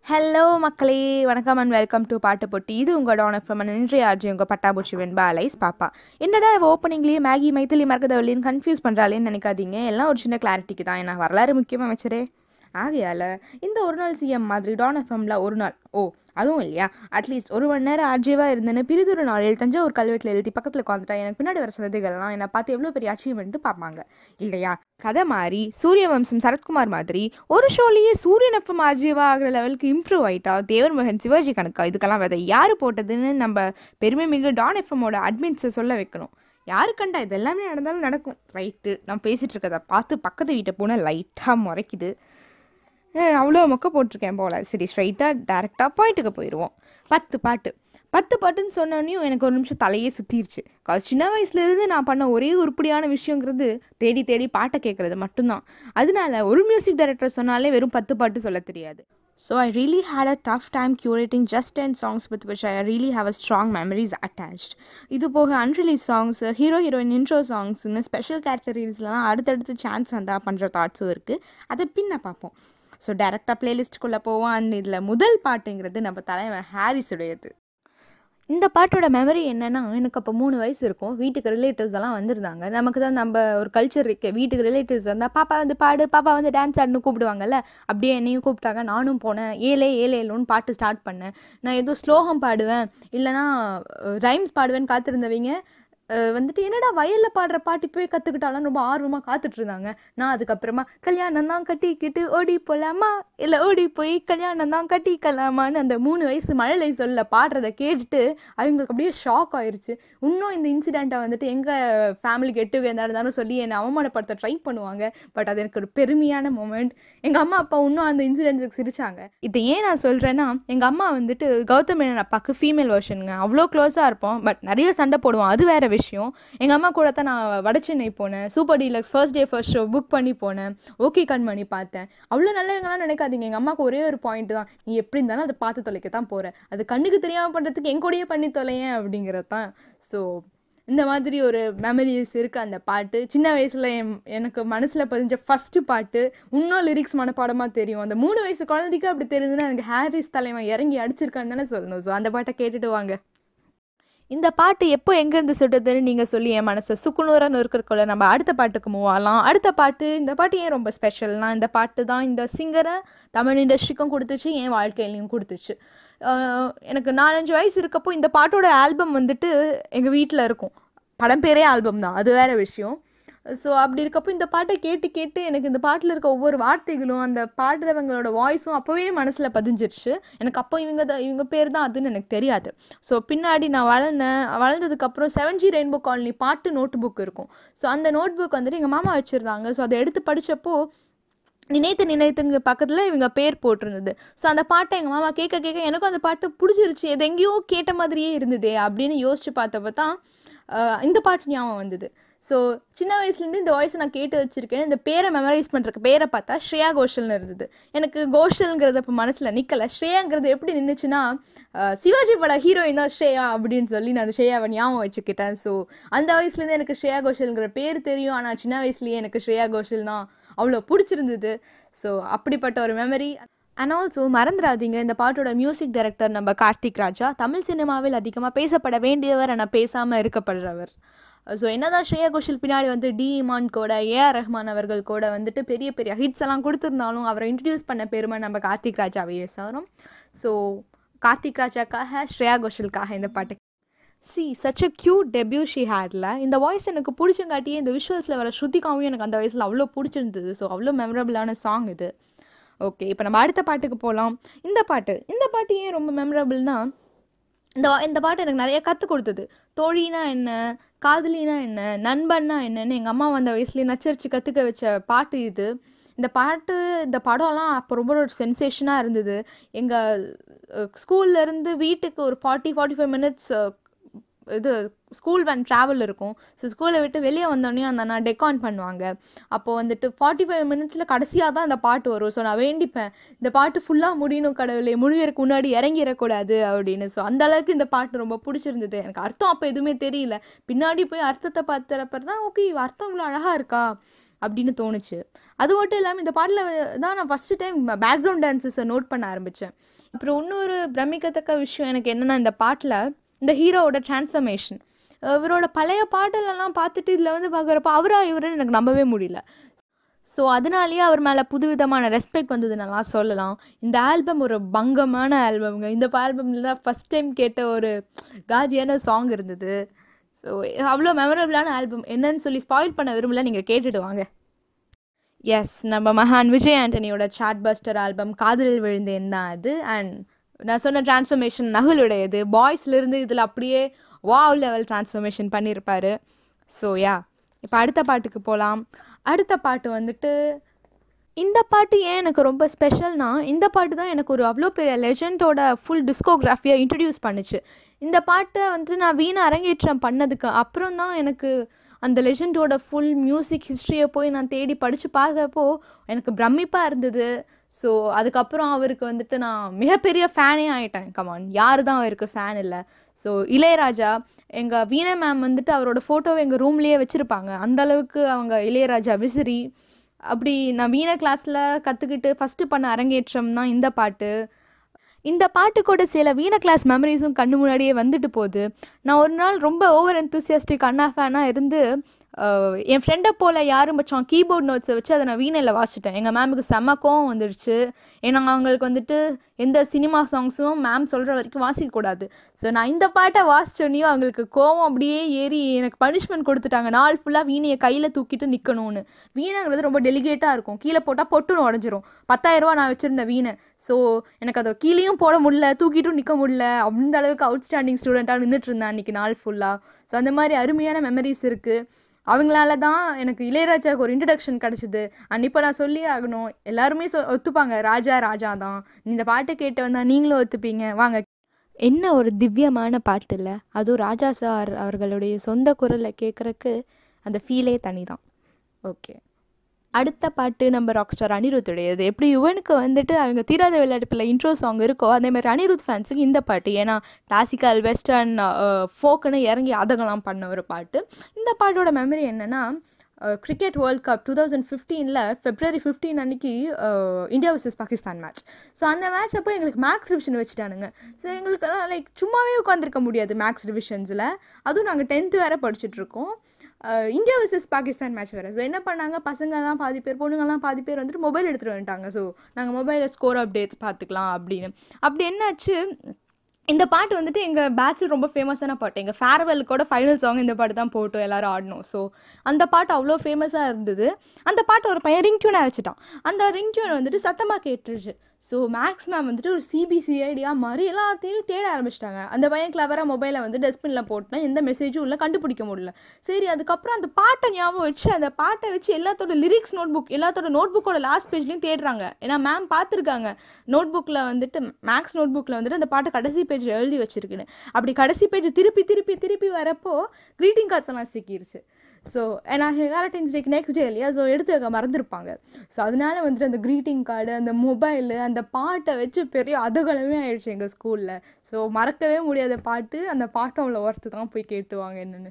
hello மக்களே வணக்கம் and welcome to பாட்டு பொட்டி இது உங்கள் டான் எஃப்எம் இன்றைய ஆர்ஜி உங்கள் பட்டாபூச்சி வெண்பா அலைஸ் பாப்பா என்னடா இவ ஓப்பனிங்லேயே மேகி மைத்திலி மறக்கதவள்ளின்னு கன்ஃபியூஸ் பண்ணுறாளேன்னு நினைக்காதீங்க எல்லாம் ஒரு சின்ன கிளாரிட்டிக்கு தான் ஏன்னா வரலாறு முக்கியமாக வச்சரே ஆகையால் இந்த ஒரு நாள் சிஎம் மாதிரி டான் எஃப்எம்ல ஒரு நாள் ஓ அதுவும் இல்லையா அட்லீஸ்ட் ஒரு மணி நேரம் ஆர்ஜிவாக இருந்தேன்னு பிரிதொரு நாளில் தஞ்சாவூர் கல்வெட்டில் எழுதி பக்கத்தில் உட்காந்துட்டா எனக்கு பின்னாடி வர சந்ததிகள்லாம் என்னை பார்த்து எவ்வளோ பெரிய அச்சீவ்மெண்ட்டு பார்ப்பாங்க இல்லையா கதை மாதிரி சூரிய வம்சம் சரத்குமார் மாதிரி ஒரு ஷோலேயே சூரியன் எஃப்எம் ஆர்ஜிவா ஆகிற லெவலுக்கு இம்ப்ரூவ் ஆயிட்டா தேவர் மகன் சிவாஜி கணக்கா இதுக்கெல்லாம் விதை யார் போட்டதுன்னு நம்ம பெருமை மிகு டான் எஃப்எம்மோட அட்மின்ஸை சொல்ல வைக்கணும் யாரு கண்டா இது எல்லாமே நடந்தாலும் நடக்கும் ரைட்டு நான் பேசிகிட்டு இருக்கதை பார்த்து பக்கத்து வீட்டை போனால் லைட்டாக முறைக்குது அஹ் அவ்வளோ மொக்க போட்டிருக்கேன் போல சரி ஸ்ட்ரைட்டாக டேரெக்டாக பாயிண்ட்டுக்கு போயிடுவோம் பத்து பாட்டு பத்து பாட்டுன்னு சொன்னோன்னையும் எனக்கு ஒரு நிமிஷம் தலையே சுற்றிருச்சு காசு சின்ன வயசுலேருந்து நான் பண்ண ஒரே உருப்படியான விஷயங்கிறது தேடி தேடி பாட்டை கேட்குறது மட்டும்தான் அதனால ஒரு மியூசிக் டைரக்டர் சொன்னாலே வெறும் பத்து பாட்டு சொல்ல தெரியாது so I really hate a tough time curating just ten songs with which I really have a strong memories attached இது போக unreleased songs hero heroine intro சாங்ஸ்னு ஸ்பெஷல் கேரக்டரிஸ்லாம் அடுத்தடுத்து சான்ஸ் வந்தால் பண்ணுற தாட்ஸும் இருக்குது அதை பின்ன பார்ப்போம் ஸோ டேரெக்டாக பிளேலிஸ்ட்டுக்குள்ளே போவோம் அண்ட் இதில் முதல் பாட்டுங்கிறது நம்ம தலைவன் ஹாரிஸுடையது இந்த பாட்டோட மெமரி என்னன்னா எனக்கு அப்போ மூணு வயசு இருக்கும் வீட்டுக்கு ரிலேட்டிவ்ஸ் எல்லாம் வந்திருந்தாங்க நமக்கு தான் நம்ம ஒரு கல்ச்சர் இருக்கு வீட்டுக்கு ரிலேட்டிவ்ஸ் வந்தால் பாப்பா வந்து பாடு பாப்பா வந்து டான்ஸ் ஆடுன்னு கூப்பிடுவாங்கல்ல அப்படியே என்னையும் கூப்பிட்டாங்க நானும் போனேன் ஏலே ஏலே ஏலோன்னு பாட்டு ஸ்டார்ட் பண்ணேன் நான் ஏதோ ஸ்லோகம் பாடுவேன் இல்லைனா ரைம்ஸ் பாடுவேன்னு காத்திருந்தவங்க அஹ் வந்துட்டு என்னடா வயலில் பாடுற பாட்டு போய் கற்றுக்கிட்டாலும் ரொம்ப ஆர்வமாக காத்துட்டு இருந்தாங்க நான் அதுக்கப்புறமா கல்யாணம் தான் கட்டிக்கிட்டு ஓடி போகலாமா இல்லை ஓடி போய் கல்யாணம் தான் கட்டிக்கலாமான்னு அந்த மூணு வயசு மழலை சொல்ல பாடுறதை கேட்டுட்டு அவங்களுக்கு அப்படியே ஷாக் ஆயிருச்சு இன்னும் இந்த இன்சிடெண்ட்டை வந்துட்டு எங்கள் ஃபேமிலி கெட்டு எதா இருந்தாலும் சொல்லி என்னை அவமானப்படுத்த ட்ரை பண்ணுவாங்க பட் அது எனக்கு ஒரு பெருமையான மூமெண்ட் எங்கள் அம்மா அப்பா இன்னும் அந்த இன்சிடென்ட்ஸுக்கு சிரிச்சாங்க இதை ஏன் நான் சொல்கிறேன்னா எங்கள் அம்மா வந்துட்டு கௌதம் மேனன் அப்பாவுக்கு ஃபீமேல் வெர்ஷனுங்க அவ்வளோ க்ளோஸாக இருப்போம் பட் நிறைய சண்டை போடுவோம் அது வேற விஷயம் எங்கள் அம்மா கூட தான் நான் வடச்சென்னை போனேன் super deluxe first day first show book பண்ணி போனேன் ஓகே கண்மணி பார்த்தேன் அவ்வளோ நல்லவங்களாம் நினைக்காதீங்க எங்கள் அம்மாவுக்கு ஒரே ஒரு பாயிண்ட் தான் நீ எப்படி இருந்தாலும் அதை பார்த்து தொலைக்க தான் போகிற அது கண்ணுக்கு தெரியாமல் பண்ணுறதுக்கு என் கூடயே பண்ணி தொலையேன் அப்படிங்கிறது தான் ஸோ இந்த மாதிரி ஒரு மெமரிஸ் இருக்குது அந்த பாட்டு சின்ன வயசில் என் எனக்கு மனசில் பதிஞ்ச ஃபஸ்ட்டு பாட்டு இன்னும் லிரிக்ஸ் மனப்பாடமாக தெரியும் அந்த மூணு வயசு குழந்தைக்கு அப்படி தெரியுதுன்னா எனக்கு ஹாரிஸ் தலைவன் இறங்கி அடிச்சிருக்கான்னு தானே சொல்லணும் ஸோ அந்த பாட்டை கேட்டுட்டு வாங்க இந்த பாட்டு எப்போ எங்கேருந்து சுட்டுதுன்னு நீங்கள் சொல்லி என் மனசை சுக்குநூறாக நொறுக்கிறக்குள்ள நம்ம அடுத்த பாட்டுக்கு மூவ் ஆகலாம் அடுத்த பாட்டு இந்த பாட்டு ஏன் ரொம்ப ஸ்பெஷல்னா இந்த பாட்டு தான் இந்த சிங்கரை தமிழ் இண்டஸ்ட்ரிக்கும் கொடுத்துச்சு என் வாழ்க்கையிலையும் கொடுத்துச்சு ஆஹ் எனக்கு நாலஞ்சு வயசு இருக்கப்போ இந்த பாட்டோட ஆல்பம் வந்துட்டு எங்கள் வீட்டில் இருக்கும் படம் பேரே ஆல்பம் தான் அது வேற விஷயம் ஸோ அப்படி இருக்கப்போ இந்த பாட்டை கேட்டு கேட்டு எனக்கு இந்த பாட்டில் இருக்க ஒவ்வொரு வார்த்தைகளும் அந்த பாடுறவங்களோட வாய்ஸும் அப்போவே மனசில் பதிஞ்சிருச்சு எனக்கு அப்போ இவங்க தான் இவங்க பேர் தான் அதுன்னு எனக்கு தெரியாது ஸோ பின்னாடி நான் வளர்ந்தேன் வளர்ந்ததுக்கப்புறம் செவன் ஜி ரெயின்போ காலனி பாட்டு நோட் புக் இருக்கும் ஸோ அந்த நோட் புக் வந்துட்டு எங்கள் மாமா வச்சுருந்தாங்க ஸோ அதை எடுத்து படித்தப்போ நினைத்து நினைத்துங்க பக்கத்தில் இவங்க பேர் போட்டிருந்தது ஸோ அந்த பாட்டை எங்கள் மாமா கேட்க கேட்க எனக்கும் அந்த பாட்டு பிடிச்சிருச்சு இது எங்கேயோ கேட்ட மாதிரியே இருந்ததே அப்படின்னு யோசிச்சு பார்த்தப்ப தான் ஆஹ், இந்த பாட்டு ஞாபகம் வந்தது ஸோ சின்ன வயசுலேருந்து இந்த வாய்ஸை நான் கேட்டு வச்சுருக்கேன் இந்த பேரை மெமரைஸ் பண்ணுறக்கு பேரை பார்த்தா ஸ்ரேயா கோஷல்னு இருந்தது எனக்கு கோஷல்ங்கிறது இப்போ மனசில் நிற்கலை ஸ்ரேயாங்கிறது எப்படி நின்றுச்சுன்னா ஆஹ், சிவாஜி பட ஹீரோயின் தான் ஸ்ரேயா அப்படின்னு சொல்லி நான் அந்த ஸ்ரேயாவை ஞாபகம் வச்சுக்கிட்டேன் ஸோ அந்த வயசுலேருந்து எனக்கு ஸ்ரேயா கோஷல்ங்கிற பேர் தெரியும் ஆனால் சின்ன வயசுலேயே எனக்கு ஸ்ரேயா கோஷல்னா அவ்வளோ பிடிச்சிருந்தது ஸோ அப்படிப்பட்ட ஒரு மெமரி அண்ட் ஆல்சோ மறந்துடாதீங்க இந்த பாட்டோட மியூசிக் டைரக்டர் நம்ம கார்த்திக் ராஜா தமிழ் சினிமாவில் அதிகமாக பேசப்பட வேண்டியவர் ஆனால் பேசாமல் இருக்கப்படுறவர் ஸோ என்னதான் ஸ்ரேயா கோஷல் பின்னாடி வந்து டி இமான் கூட ஏஆர் ரஹ்மான் அவர்கள் கூட வந்துட்டு பெரிய பெரிய ஹிட்ஸ் எல்லாம் கொடுத்துருந்தாலும் அவரை இன்ட்ரடியூஸ் பண்ண பெருமை நம்ம கார்த்திக் ராஜாவையே சாரும் ஸோ கார்த்திக் ராஜாக்காக ஸ்ரேயா கோஷலுக்காக இந்த பாட்டு she such a cute debut she ஹேட்ல இந்த வாய்ஸ் எனக்கு பிடிச்சங்காட்டியே இந்த விஷுவல்ஸில் வர ஸ்ருதிகாவும் எனக்கு அந்த வயசில் அவ்வளோ பிடிச்சிருந்தது ஸோ அவ்வளோ மெமரபிளான சாங் இது ஓகே இப்போ நம்ம அடுத்த பாட்டுக்கு போகலாம் இந்த பாட்டு இந்த பாட்டு ஏன் ரொம்ப மெமரபிள்னா இந்த இந்த பாட்டு எனக்கு நிறைய கற்றுக் கொடுத்தது தோழினா என்ன காதலினா என்ன நண்பன்னா என்னன்னு எங்கள் அம்மா வந்த வயசுலேயே நச்சரித்து கற்றுக்க வச்ச பாட்டு இது இந்த பாட்டு இந்த படம்லாம் அப்போ ரொம்ப ஒரு சென்சேஷனாக இருந்தது எங்கள் ஸ்கூல்லேருந்து வீட்டுக்கு ஒரு ஃபார்ட்டி ஃபார்ட்டி ஃபைவ் மினிட்ஸ் இது ஸ்கூல் வேன் ட்ராவல் இருக்கும் ஸோ ஸ்கூலை விட்டு வெளியே வந்தோடனே அந்த அண்ணா டெக்கான் பண்ணுவாங்க அப்போது வந்துட்டு ஃபார்ட்டி ஃபைவ் மினிட்ஸில் கடைசியாக தான் இந்த பாட்டு வரும் ஸோ நான் வேண்டிப்பேன் இந்த பாட்டு ஃபுல்லாக முடியணும் கடவுளே முடியறதுக்கு முன்னாடி இறங்கிடக்கூடாது அப்படின்னு ஸோ அந்த அளவுக்கு இந்த பாட்டு ரொம்ப பிடிச்சிருந்தது எனக்கு அர்த்தம் அப்போ எதுவுமே தெரியல பின்னாடி போய் அர்த்தத்தை பார்த்துறப்ப தான் ஓகே அர்த்தம் இவ்வளோ அழகாக இருக்கா அப்படின்னு தோணுச்சு அது மட்டும் இல்லாமல் இந்த பாட்டில் தான் நான் ஃபஸ்ட்டு டைம் பேக்ரவுண்ட் டான்ஸஸை நோட் பண்ண ஆரம்பித்தேன் அப்புறம் இன்னொரு பிரமிக்கத்தக்க விஷயம் எனக்கு என்னென்னா இந்த பாட்டில் இந்த ஹீரோவோட டிரான்ஸ்ஃபர்மேஷன் இவரோட பழைய பாடலெல்லாம் பார்த்துட்டு இதில் வந்து பார்க்குறப்ப அவரா இவருன்னு எனக்கு நம்பவே முடியல ஸோ அதனாலேயே அவர் மேலே புதுவிதமான ரெஸ்பெக்ட் வந்ததுன்னெல்லாம் சொல்லலாம் இந்த ஆல்பம் ஒரு பங்கமான ஆல்பம்ங்க இந்த ஆல்பமில் தான் ஃபஸ்ட் டைம் கேட்ட ஒரு காஜியான சாங் இருந்தது ஸோ அவ்வளோ மெமரபிளான ஆல்பம் என்னன்னு சொல்லி ஸ்பாயில் பண்ண விரும்பல நீங்கள் கேட்டுட்டு வாங்க எஸ் நம்ம மகான் விஜய் ஆண்டனியோட சாட் பஸ்டர் ஆல்பம் காதலில் விழுந்தேன் தான் அது அண்ட் நான் சொன்ன டிரான்ஸ்ஃபர்மேஷன் நகுலுடையது பாய்ஸ்லேருந்து இதில் அப்படியே வாவ் லெவல் டிரான்ஸ்ஃபர்மேஷன் பண்ணியிருப்பாரு ஸோ யா இப்போ அடுத்த பாட்டுக்கு போகலாம் அடுத்த பாட்டு வந்துட்டு இந்த பாட்டு ஏன் எனக்கு ரொம்ப ஸ்பெஷல்னா இந்த பாட்டு தான் எனக்கு ஒரு அவ்வளோ பெரிய லெஜண்டோட ஃபுல் டிஸ்கோகிராஃபியை இன்ட்ரடியூஸ் பண்ணுச்சு இந்த பாட்டை வந்து நான் வீணை அரங்கேற்றம் பண்ணதுக்கு அப்புறம் தான் எனக்கு அந்த லெஜண்டோட ஃபுல் மியூசிக் ஹிஸ்ட்ரியை போய் நான் தேடி படித்து பார்த்தப்போ எனக்கு பிரமிப்பாக இருந்தது ஸோ அதுக்கப்புறம் அவருக்கு வந்துட்டு நான் மிகப்பெரிய ஃபேனே ஆகிட்டேன் கமான் யார் தான் அவருக்கு ஃபேன் இல்லை ஸோ இளையராஜா எங்கள் வீணை மேம் வந்துட்டு அவரோட ஃபோட்டோவை எங்கள் ரூம்லேயே வச்சுருப்பாங்க அந்தளவுக்கு அவங்க இளையராஜா விசிறி அப்படி நான் வீணை கிளாஸில் கற்றுக்கிட்டு ஃபஸ்ட்டு பண்ண அரங்கேற்றம் தான் இந்த பாட்டு இந்த பாட்டு கூட சில வீண கிளாஸ் மெமரிஸும் கண்ணு முன்னாடியே வந்துட்டு போகுது நான் ஒரு நாள் ரொம்ப ஓவர் எந்தூசியாஸ்டிக் அண்ணா ஃபேனாக இருந்து என் ஃப்ரெண்டை போல் யாரும் வச்சோம் கீபோர்ட் நோட்ஸை வச்சு அதை நான் வீணையில் வாசிட்டேன் எங்கள் மேமுக்கு செம்ம கோவம் வந்துடுச்சு ஏன்னா அவங்களுக்கு வந்துட்டு எந்த சினிமா சாங்ஸும் மேம் சொல்கிற வரைக்கும் வாசிக்கக்கூடாது ஸோ நான் இந்த பாட்டை வாசிச்சோன்னையும் அவங்களுக்கு கோவம் அப்படியே ஏறி எனக்கு பனிஷ்மெண்ட் கொடுத்துட்டாங்க நாள் ஃபுல்லாக வீணையை கையில் தூக்கிட்டு நிற்கணும்னு வீணைங்கிறது ரொம்ப டெலிகேட்டாக இருக்கும் கீழே போட்டால் பொட்டுன்னு உடஞ்சிரும் பத்தாயிரரூவா நான் வச்சுருந்த வீணை ஸோ எனக்கு அதை கீழேயும் போட முடியல தூக்கிட்டும் நிற்க முடியல அந்த அளவுக்கு அவுட்ஸ்டாண்டிங் ஸ்டூடெண்ட்டாக நின்றுட்டு இருந்தேன் அன்றைக்கி நாள் ஃபுல்லாக ஸோ அந்த மாதிரி அருமையான மெமரிஸ் இருக்குது அவங்களால தான் எனக்கு இளையராஜாவுக்கு ஒரு இன்ட்ரடக்ஷன் கிடச்சிது அண்ட் இப்போ நான் சொல்லி ஆகணும் எல்லாருமே சொ ஒத்துப்பாங்க ராஜா ராஜா தான் இந்த பாட்டு கேட்டு வந்தால் நீங்களும் ஒத்துப்பீங்க வாங்க என்ன ஒரு திவ்யமான பாட்டு இல்லை அதுவும் ராஜா சார் அவர்களுடைய சொந்த குரலில் கேட்குறக்கு அந்த ஃபீலே தனி தான் ஓகே அடுத்த பாட்டு நம்ம ராக் ஸ்டார் அனிருத்துடையது எப்படி யுவனுக்கு வந்துட்டு அவங்க தீராத விளையாட்டுப்பில் இன்ட்ரோ சாங் இருக்கோ அதே மாதிரி அனிருத் ஃபேன்ஸுக்கு இந்த பாட்டு ஏன்னா கிளாசிக்கல் வெஸ்டர்ன் ஃபோக்குன்னு இறங்கி அதகலாம் பண்ண ஒரு பாட்டு இந்த பாட்டோட மெமரி என்னென்னா cricket world cup two thousand ஃபிஃப்டீனில் ஃபெப்ரவரி ஃபிஃப்டீன் அன்னைக்கு India versus Pakistan match so அந்த மேட்ச் அப்போ எங்களுக்கு மேக்ஸ் ரிவிஷன் வச்சுட்டானுங்க ஸோ எங்களுக்கெல்லாம் லைக் சும்மாவே உட்காந்துருக்க முடியாது மேக்ஸ் ரிவிஷன்ஸில் அதுவும் நாங்கள் டென்த்து வேறு படிச்சுட்ருக்கோம் இந்தியா வர்சஸ் பாகிஸ்தான் மேட்ச் வேறு ஸோ என்ன பண்ணாங்க பசங்கள்லாம் பாதி பேர் பொண்ணுங்கள்லாம் பாதி பேர் வந்துட்டு மொபைல் எடுத்துகிட்டு வந்துட்டாங்க ஸோ நாங்கள் மொபைலில் ஸ்கோர் அப்டேட்ஸ் பார்த்துக்கலாம் அப்படின்னு அப்படி என்னாச்சு இந்த பாட்டு வந்துட்டு எங்கள் பேட்சில் ரொம்ப ஃபேமஸான பாட்டு எங்கள் ஃபேர்வெலுக்கோட ஃபைனல் சாங் இந்த பாட்டு தான் போட்டோம் எல்லோரும் ஆடணும் ஸோ அந்த பாட்டு அவ்வளோ ஃபேமஸாக இருந்தது அந்த பாட்டு ஒரு பையன் ரிங் டியூனாக வச்சுட்டான் அந்த ரிங் டியூன் வந்துட்டு சத்தமாக கேட்டுருச்சு ஸோ மேக்ஸ் மேம் வந்துட்டு ஒரு சிபிசிஐடியாக மாதிரி எல்லாத்தையும் தேட ஆரம்பிச்சிட்டாங்க அந்த பையன் கிளவராக மொபைலை வந்து டஸ்ட்பினில் போட்டால் எந்த மெசேஜும் இல்லை கண்டுபிடிக்க முடியல சரி அதுக்கப்புறம் அந்த பாட்டை ஞாபகம் வச்சு அந்த பாட்டை வச்சு எல்லாத்தோட லிரிக்ஸ் நோட் புக் எல்லாத்தோட நோட் புக்கோட லாஸ்ட் பேஜ்லையும் தேடுறாங்க ஏன்னா மேம் பார்த்துருக்காங்க நோட் புக்கில் வந்துட்டு மேக்ஸ் நோட் புக்கில் வந்துட்டு அந்த பாட்டை கடைசி பேஜில் எழுதி வச்சிருக்குன்னு அப்படி கடைசி பேஜ் திருப்பி திருப்பி திருப்பி வரப்போ க்ரீட்டிங் கார்ட்ஸ் எல்லாம் சிக்கிருச்சு ஸோ ஏன்னா வேலண்டைன்ஸ் டேக்கு நெக்ஸ்ட் டே இல்லையா ஸோ எடுத்து வைக்க மறந்துருப்பாங்க ஸோ அதனால வந்துட்டு அந்த க்ரீட்டிங் கார்டு அந்த மொபைலு அந்த பாட்டை வச்சு பெரிய அதகலமே ஆயிடுச்சு எங்கள் ஸ்கூலில் ஸோ மறக்கவே முடியாத பாட்டு அந்த பாட்டம் அவ்வளோ ஒர்த்து தான் போய் கேட்டுவாங்க என்னென்னு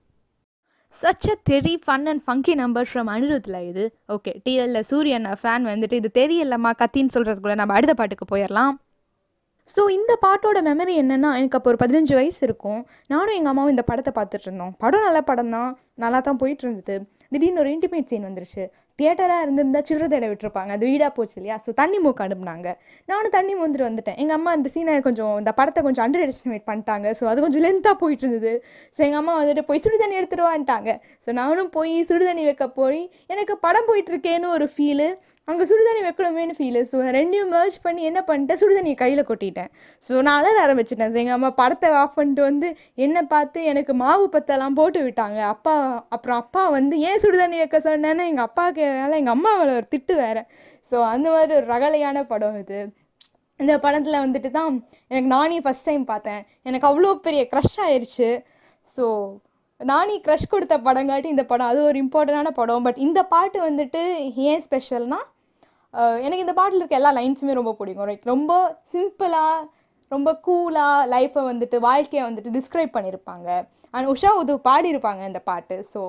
சச் அ தெரி fun and funky number from அனிருத்தில் இது ஓகே டிஎல்ல சூரியன் ஃபேன் வந்துட்டு இது தெரியலம்மா கத்தின்னு சொல்கிறதுக்குள்ள நம்ம அடுத்த பாட்டுக்கு போயிடலாம் ஸோ இந்த பாட்டோட மெமரி என்னென்னா எனக்கு அப்போ ஒரு பதினஞ்சு வயசு இருக்கும் நானும் எங்கள் அம்மாவும் இந்த படத்தை பார்த்துட்டு இருந்தோம் படம் நல்ல படம் தான் நல்லா தான் போயிட்டு இருந்தது திடீர்னு ஒரு இன்டிமேட் சீன் வந்துருச்சு தியேட்டராக இருந்திருந்தா சில்லற தேட விட்டுருப்பாங்க அது வீடாக போச்சு இல்லையா ஸோ தண்ணி மூக்கு அனுப்புனாங்க நானும் தண்ணி மூந்துட்டு வந்துட்டேன் எங்கள் அம்மா அந்த சீனை கொஞ்சம் இந்த படத்தை கொஞ்சம் அண்டர் எஸ்டிமேட் பண்ணிட்டாங்க ஸோ அது கொஞ்சம் லென்த்தாக போயிட்டு இருந்தது ஸோ எங்கள் அம்மா வந்துட்டு போய் சுடு தண்ணி எடுத்துகிட்டு வான்ட்டாங்க ஸோ நானும் போய் சுடு தண்ணி வைக்க போய் எனக்கு படம் போயிட்டுருக்கேன்னு ஒரு ஃபீலு அங்கே சுடுதண்ணி வைக்கணுமேனு ஃபீலு ஸோ ரெண்டையும் மர்ஜ் பண்ணி என்ன பண்ணிட்டேன் சுடுதண்ணியை கையில் கொட்டிட்டேன் ஸோ நான் அலற ஆரம்பிச்சிட்டேன் ஸோ எங்கள் அம்மா படத்தை ஆஃப் பண்ணிட்டு வந்து என்னை பார்த்து எனக்கு மாவு பத்தெல்லாம் போட்டு விட்டாங்க அப்பா அப்புறம் அப்பா வந்து ஏன் சுடுதண்ணி வைக்க சொன்னேன்னு எங்கள் அப்பாவுக்கு வேலை எங்கள் அம்மா அவளை ஒரு திட்டு வேறு ஸோ அந்த மாதிரி ஒரு ரகலையான படம் இது இந்த படத்தில் வந்துட்டு தான் எனக்கு நானே ஃபஸ்ட் டைம் பார்த்தேன் எனக்கு அவ்வளோ பெரிய க்ரஷ் ஆயிடுச்சு ஸோ நானி க்ரஷ் கொடுத்த படங்காட்டி இந்த படம் அது ஒரு இம்பார்ட்டண்டான படம் பட் இந்த பாட்டு வந்துட்டு ஏன் ஸ்பெஷல்னால் எனக்கு இந்த பாட்டில் இருக்க எல்லா லைன்ஸுமே ரொம்ப பிடிக்கும் ரைட் ரொம்ப சிம்பிளாக ரொம்ப கூலாக லைஃப்பை வந்துட்டு வாழ்க்கையை வந்துட்டு டிஸ்கிரைப் பண்ணியிருப்பாங்க அண்ட் உஷா உது பாடியிருப்பாங்க இந்த பாட்டு ஸோ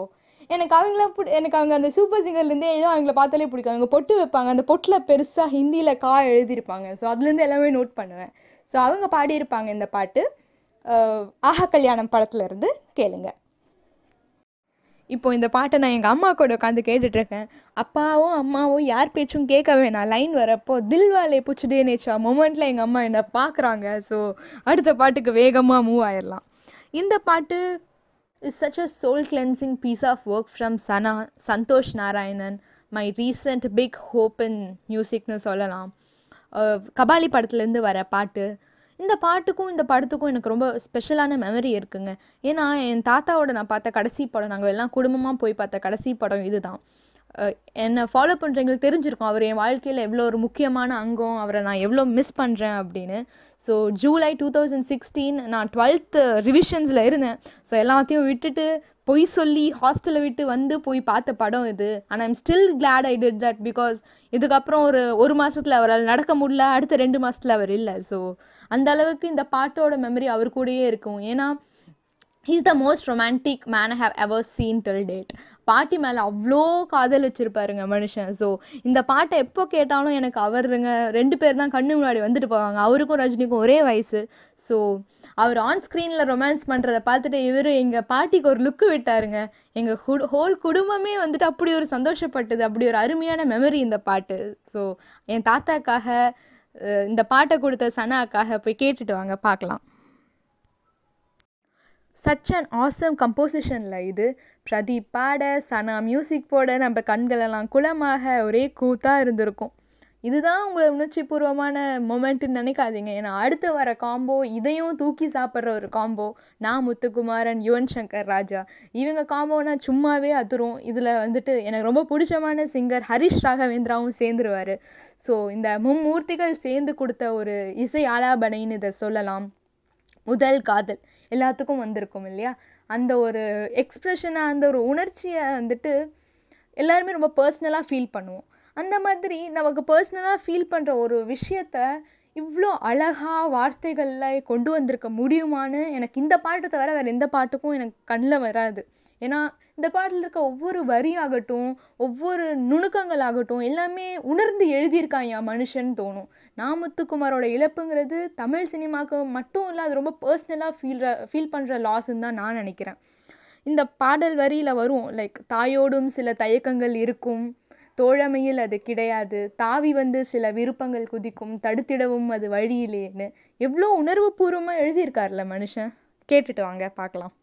எனக்கு அவங்களாம் பிடி எனக்கு அவங்க அந்த சூப்பர் சிங்கர்லேருந்தே ஏதோ அவங்கள பார்த்தாலே பிடிக்கும் அவங்க பொட்டு வைப்பாங்க அந்த பொட்டில் பெருசாக ஹிந்தியில் கா எழுதியிருப்பாங்க ஸோ அதுலேருந்து எல்லாமே நோட் பண்ணுவேன் ஸோ அவங்க பாடியிருப்பாங்க இந்த பாட்டு அஹ், ஆஹா கல்யாணம் படத்துல இருந்து கேளுங்க இப்போ இந்த பாட்டை நான் எங்கள் அம்மா கூட உட்காந்து கேட்டுட்ருக்கேன் அப்பாவும் அம்மாவும் யார் பேச்சும் கேட்க வேணாம் லைன் வரப்போ தில்வாலே புச்சுடே நேச்சா மொமெண்ட்டில் எங்கள் அம்மா என்னை பார்க்குறாங்க ஸோ அடுத்த பாட்டுக்கு வேகமாக மூவ் ஆயிடலாம் இந்த பாட்டு is such a soul cleansing piece of work from சனா Santhosh Narayanan my recent big hope in மியூசிக்னு சொல்லலாம் அஹ் கபாலி படத்துலேருந்து வர பாட்டு இந்த பாட்டுக்கும் இந்த படத்துக்கும் எனக்கு ரொம்ப ஸ்பெஷலான மெமரி இருக்குங்க ஏன்னா என் தாத்தாவோட நான் பார்த்த கடைசி படம் நாங்கள் எல்லாம் குடும்பமாக போய் பார்த்த கடைசி படம் இதுதான் அஹ் என்னை ஃபாலோ பண்ணுறவங்களுக்கு தெரிஞ்சிருக்கும் அவர் என் வாழ்க்கையில் எவ்வளோ ஒரு முக்கியமான அங்கம் அவரை நான் எவ்வளோ மிஸ் பண்ணுறேன் அப்படின்னு so July two thousand sixteen நான் டுவெல்த்து ரிவிஷன்ஸில் இருந்தேன் ஸோ எல்லாத்தையும் விட்டுட்டு பொய் சொல்லி ஹாஸ்டலை விட்டு வந்து போய் பார்த்த படம் இது and I'm still glad I did that because இதுக்கப்புறம் ஒரு ஒரு மாதத்தில் அவரால் நடக்க முடியல அடுத்த ரெண்டு மாதத்தில் அவர் இல்லை ஸோ அந்த அளவுக்கு இந்த பாட்டோட மெமரி அவர் கூடயே இருக்கும் ஏன்னா he's the most romantic man I have ever seen till date பாட்டி மேலே அவ்வளோ காதல் வச்சுருப்பாருங்க மனுஷன் ஸோ இந்த பாட்டை எப்போ கேட்டாலும் எனக்கு அவருங்க ரெண்டு பேர் தான் கண்ணு முன்னாடி வந்துட்டு போவாங்க அவருக்கும் ரஜினிக்கும் ஒரே வயசு ஸோ அவர் ஆன் ஸ்க்ரீனில் ரொமான்ஸ் பண்ணுறத பார்த்துட்டு இவர் எங்கள் பாட்டிக்கு ஒரு லுக்கு விட்டாருங்க எங்கள் ஹுட் ஹோல் குடும்பமே வந்துட்டு அப்படி ஒரு சந்தோஷப்பட்டது அப்படி ஒரு அருமையான மெமரி இந்த பாட்டு ஸோ என் தாத்தாக்காக அஹ், இந்த பாட்டை கொடுத்த சனாக்காக போய் கேட்டுட்டு வாங்க பார்க்கலாம் சச் அன் ஆசம் கம்போசிஷனில் இது பிரதீப் பாட சனா மியூசிக் போட நம்ம கண்களெல்லாம் குளமாக ஒரே கூத்தாக இருந்திருக்கும் இதுதான் உங்களை உணர்ச்சிபூர்வமான மொமெண்ட்டுன்னு நினைக்காதீங்க ஏன்னா அடுத்து வர காம்போ இதையும் தூக்கி சாப்பிட்ற ஒரு காம்போ நான் முத்துக்குமாரன் யுவன் சங்கர் ராஜா இவங்க காம்போனா சும்மாவே அதிரும் இதில் வந்துட்டு எனக்கு ரொம்ப பிடிச்சமான சிங்கர் ஹரிஷ் ராகவேந்திராவும் சேர்ந்துருவார் ஸோ இந்த மும்மூர்த்திகள் சேர்ந்து கொடுத்த ஒரு இசை ஆலாபனைன்னு இதை சொல்லலாம் முதல் காதல் எல்லாத்துக்கும் வந்திருக்கும் இல்லையா அந்த ஒரு எக்ஸ்ப்ரெஷனாக அந்த ஒரு உணர்ச்சியை வந்துட்டு எல்லாருமே ரொம்ப பர்சனலாக ஃபீல் பண்ணுவோம் அந்த மாதிரி நமக்கு பர்சனலாக ஃபீல் பண்ணுற ஒரு விஷயத்த இவ்வளோ அழகாக வார்த்தைகளில் கொண்டு வந்திருக்க முடியுமான்னு எனக்கு இந்த பாட்டை தவிர வேறு எந்த பாட்டுக்கும் எனக்கு கண்ணில் வராது ஏன்னா இந்த பாட்டில் இருக்க ஒவ்வொரு வரியாகட்டும் ஒவ்வொரு நுணுக்கங்கள் ஆகட்டும் எல்லாமே உணர்ந்து எழுதியிருக்கான் என் மனுஷன் தோணும் நான் முத்துக்குமாரோட இழப்புங்கிறது தமிழ் சினிமாவுக்கு மட்டும் இல்லை அது ரொம்ப பர்சனலாக ஃபீல் ஃபீல் பண்ணுற லாஸ்ன்னு தான் நான் நினைக்கிறேன் இந்த பாடல் வரியில் வரும் லைக் தாயோடும் சில தயக்கங்கள் இருக்கும் தோழமையில் அது கிடையாது தாவி வந்து சில விருப்பங்கள் குதிக்கும் தடுத்திடவும் அது வழியிலேன்னு எவ்வளோ உணர்வுபூர்வமாக எழுதியிருக்கார்ல மனுஷன் கேட்டுட்டு வாங்க பார்க்கலாம்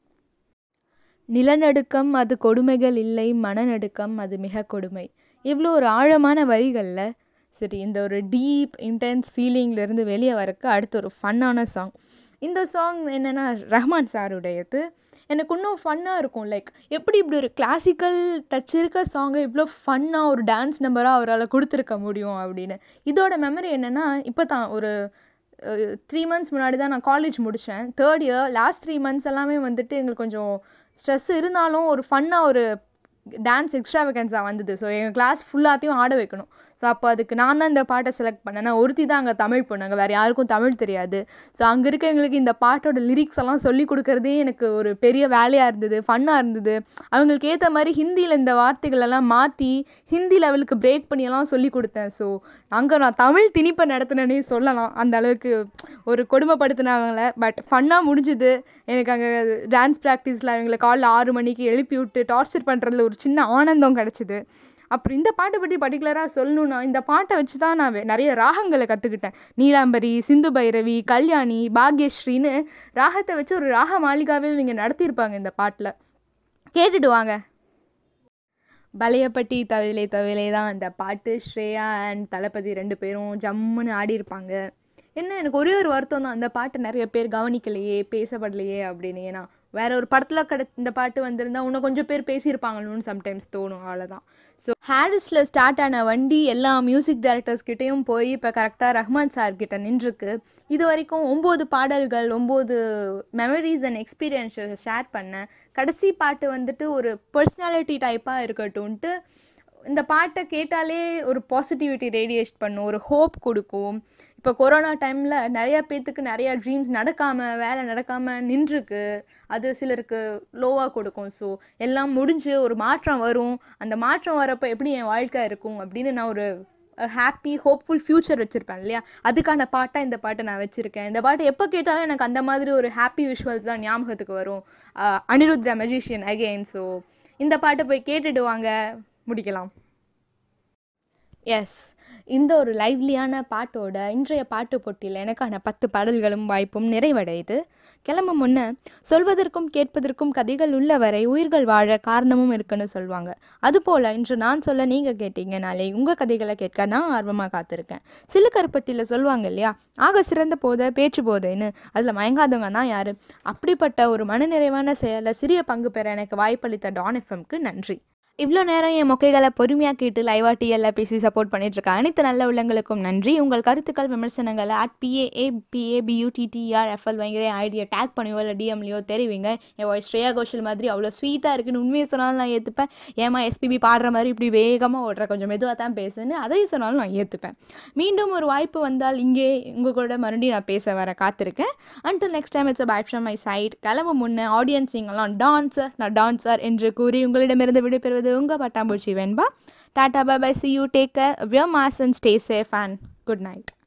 நிலநடுக்கம் அது கொடுமைகள் இல்லை மனநடுக்கம் அது மிக கொடுமை இவ்வளோ ஒரு ஆழமான வரிகளில் சரி இந்த ஒரு டீப் இன்டென்ஸ் ஃபீலிங்லேருந்து வெளியே வரக்கு அடுத்து ஒரு ஃபன்னான சாங் இந்த சாங் என்னென்னா ரஹ்மான் சாருடையது எனக்கு இன்னும் ஃபன்னாக இருக்கும் லைக் எப்படி இப்படி ஒரு கிளாசிக்கல் டச் இருக்க சாங்கை இவ்வளோ ஃபன்னாக ஒரு டான்ஸ் நம்பராக அவரால் கொடுத்துருக்க முடியும் அப்படின்னு இதோட மெமரி என்னென்னா இப்போ தான் ஒரு த்ரீ மந்த்ஸ் முன்னாடி தான் நான் காலேஜ் முடித்தேன் third year last three months எல்லாமே வந்துட்டு எங்களுக்கு கொஞ்சம் ஸ்ட்ரெஸ் இருந்தாலும் ஒரு ஃபன்னாக ஒரு டான்ஸ் எக்ஸ்ட்ரா வேகன்ஸாக வந்தது ஸோ எங்கள் கிளாஸ் ஃபுல்லாத்தையும் ஆட வைக்கணும் ஸோ அப்போ அதுக்கு நான் தான் இந்த பாட்டை செலக்ட் பண்ணேன் நான் ஒருத்தி தான் அங்கே தமிழ் பொண்ணுங்க வேறு யாருக்கும் தமிழ் தெரியாது ஸோ அங்கே இருக்கவங்களுக்கு இந்த பாட்டோட லிரிக்ஸ் எல்லாம் சொல்லி கொடுக்குறதே எனக்கு ஒரு பெரிய வேலையாக இருந்தது ஃபன்னாக இருந்தது அவங்களுக்கு ஏற்ற மாதிரி ஹிந்தியில் இந்த வார்த்தைகள் எல்லாம் மாற்றி ஹிந்தி லெவலுக்கு பிரேக் பண்ணியெல்லாம் சொல்லி கொடுத்தேன் ஸோ அங்கே நான் தமிழ் திணிப்பை நடத்தினேனே சொல்லலாம் அந்த அளவுக்கு ஒரு கொடுமைப்படுத்தினாங்கள பட் ஃபன்னாக முடிஞ்சுது எனக்கு அங்கே டான்ஸ் ப்ராக்டிஸில் அவங்கள காலைல ஆறு மணிக்கு எழுப்பி விட்டு டார்ச்சர் பண்ணுறதுல ஒரு சின்ன ஆனந்தம் கிடச்சிது அப்புறம் இந்த பாட்டை பற்றி பர்டிகுலராக சொல்லணுன்னா இந்த பாட்டை வச்சு தான் நான் வே- நிறைய ராகங்களை கற்றுக்கிட்டேன் நீலாம்பரி சிந்து பைரவி கல்யாணி பாக்யஸ்ரீன்னு ராகத்தை வச்சு ஒரு ராக மாளிகாவே இவங்க நடத்தியிருப்பாங்க இந்த பாட்டில் கேட்டுட்டு வாங்க பலையப்பட்டி தவிலே தவிலே தான் அந்த பாட்டு ஸ்ரேயா அண்ட் தளபதி ரெண்டு பேரும் ஜம்முன்னு ஆடியிருப்பாங்க என்ன எனக்கு ஒரே ஒரு வருத்தம் தான் அந்த பாட்டை நிறைய பேர் கவனிக்கலையே பேசப்படலையே அப்படின்னு ஏன்னா வேற ஒரு படத்தில் கிட இந்த பாட்டு வந்திருந்தா இன்னும் கொஞ்சம் பேர் பேசியிருப்பாங்களோன்னு சம்டைம்ஸ் தோணும் அவ்வளோதான் ஸோ ஹாரிஸில் ஸ்டார்ட் ஆன வண்டி எல்லா மியூசிக் டைரக்டர்ஸ் கிட்டேயும் போய் இப்போ கரெக்டாக ரஹ்மான் சார் கிட்ட நின்றுருக்கு இது வரைக்கும் ஒம்பது பாடல்கள் ஒம்பது மெமரிஸ் அண்ட் எக்ஸ்பீரியன்ஸை ஷேர் பண்ணேன் கடைசி பாட்டு வந்துட்டு ஒரு பர்சனாலிட்டி டைப்பாக இருக்கட்டும்ன்ட்டு இந்த பாட்டை கேட்டாலே ஒரு பாசிட்டிவிட்டி ரேடியேட் பண்ணும் ஒரு ஹோப் கொடுக்கும் இப்போ கொரோனா டைமில் நிறைய பேர்த்துக்கு நிறைய ட்ரீம்ஸ் நடக்காமல் வேலை நடக்காமல் நின்றுருக்கு அது சிலருக்கு லோவாக கொடுக்கும் ஸோ எல்லாம் முடிஞ்சு ஒரு மாற்றம் வரும் அந்த மாற்றம் வரப்போ எப்படி என் வாழ்க்கை இருக்கும் அப்படின்னு நான் ஒரு ஹாப்பி ஹோப்ஃபுல் ஃப்யூச்சர் வச்சுருப்பேன் இல்லையா அதுக்கான பாட்டாக இந்த பாட்டை நான் வச்சுருக்கேன் இந்த பாட்டு எப்போ கேட்டாலும் எனக்கு அந்த மாதிரி ஒரு ஹாப்பி விஷுவல்ஸ் தான் ஞாபகத்துக்கு வரும் அஹ் அனிருத்ரா மெஜிஷியன் அகெயின் ஸோ இந்த பாட்டை போய் கேட்டுட்டு வாங்க முடிக்கலாம் எஸ் இந்த ஒரு லைவ்லியான பாட்டோட இன்றைய பாட்டு போட்டியில் எனக்கான பத்து பாடல்களும் வாய்ப்பும் நிறைவடையுது கிளம்ப முன்ன சொல்வதற்கும் கேட்பதற்கும் கதைகள் உள்ளவரை உயிர்கள் வாழ காரணமும் இருக்குன்னு சொல்லுவாங்க அதுபோல் இன்று நான் சொல்ல நீங்கள் கேட்டீங்க நாளை உங்கள் கதைகளை கேட்க நான் ஆர்வமாக காத்திருக்கேன் சிலு கருப்பட்டியில் சொல்லுவாங்க இல்லையா ஆக சிறந்த போத பேச்சு போதைன்னு அதில் மயங்காதவங்க தான் யார் அப்படிப்பட்ட ஒரு மனநிறைவான செயலை சிறிய பங்கு பெற எனக்கு வாய்ப்பளித்த டான் எஃப்எம்க்கு நன்றி இவ்வளோ நேரம் என் மொக்கைகளை பொறுமையாக கேட்டு லைவா டிஎல்ல பேசி சப்போர்ட் பண்ணிட்டு இருக்க அனைத்து நல்ல உள்ளங்களுக்கும் நன்றி உங்கள் கருத்துக்கள் விமர்சனங்களை அட் பிஏஏ பிஏபியூடிடிஆர் எஃப்எல் வைங்கிற ஐடியை டேக் பண்ணியோ இல்லை டிஎம்லையோ தெரிவிங்க என் வாய்ஸ் ஸ்ரேயா கோஷல் மாதிரி அவ்வளோ ஸ்வீட்டாக இருக்குன்னு உண்மையை சொன்னாலும் நான் ஏற்றுப்பேன் ஏமா எஸ்பிபி பாடுற மாதிரி இப்படி வேகமாக ஓடுற கொஞ்சம் மெதுவாக தான் பேசுன்னு அதையும் சொன்னாலும் நான் ஏற்றுப்பேன் மீண்டும் ஒரு வாய்ப்பு வந்தால் இங்கே உங்கள் கூட மறுபடியும் நான் பேச வர காத்திருக்கேன் until next time it's bad from my side கிளம்ப முன்னே ஆடியன்ஸ் நீங்களாம் டான்சர் நான் டான்சர் என்று கூறி உங்களிடமிருந்து விடைபெறுவது உங்கள் பட்டாம்பூச்சி Venba tata bye bye see you take wear mask and stay safe and good night